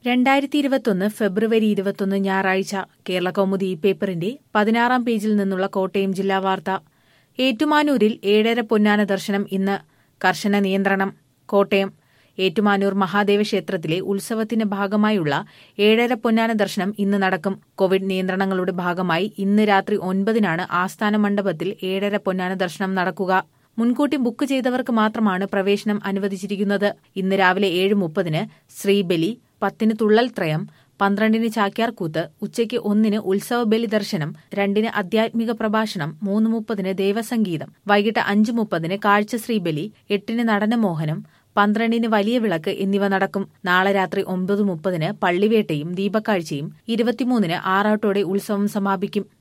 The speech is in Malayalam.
രണ്ടായിരത്തി ഇരുപത്തൊന്ന് ഫെബ്രുവരി ഇരുപത്തൊന്ന് ഞായറാഴ്ച കേരള കൗമുദി ഈ പേപ്പറിന്റെ പതിനാറാം പേജിൽ നിന്നുള്ള കോട്ടയം ജില്ലാ വാർത്ത ഏറ്റുമാനൂരിൽ ഏഴര പൊന്നാന ദർശനം ഇന്ന് കർശന നിയന്ത്രണം കോട്ടയം ഏറ്റുമാനൂർ മഹാദേവ ക്ഷേത്രത്തിലെ ഉത്സവത്തിന്റെ ഭാഗമായുള്ള ഏഴര പൊന്നാന ദർശനം ഇന്ന് നടക്കും കോവിഡ് നിയന്ത്രണങ്ങളുടെ ഭാഗമായി ഇന്ന് രാത്രി ഒൻപതിനാണ് ആസ്ഥാന മണ്ഡപത്തിൽ ഏഴര പൊന്നാന ദർശനം നടക്കുക മുൻകൂട്ടി ബുക്ക് ചെയ്തവർക്ക് മാത്രമാണ് പ്രവേശനം അനുവദിച്ചിരിക്കുന്നത് ഇന്ന് രാവിലെ ഏഴ് മുപ്പതിന് ശ്രീബലി പത്തിന് തുള്ളൽ ത്രയം പന്ത്രണ്ടിന് ചാക്യാർകൂത്ത് ഉച്ചയ്ക്ക് ഒന്നിന് ഉത്സവ ബലി ദർശനം രണ്ടിന് ആധ്യാത്മിക പ്രഭാഷണം മൂന്ന് മുപ്പതിന് ദേവസംഗീതം വൈകിട്ട് അഞ്ച് മുപ്പതിന് കാഴ്ച ശ്രീബലി എട്ടിന് നടനമോഹനം പന്ത്രണ്ടിന് വലിയ വിളക്ക് എന്നിവ നടക്കും നാളെ രാത്രി ഒമ്പത് മുപ്പതിന് പള്ളിവേട്ടയും ദീപക്കാഴ്ചയും ഇരുപത്തിമൂന്നിന് ആറാട്ടോടെ ഉത്സവം സമാപിക്കും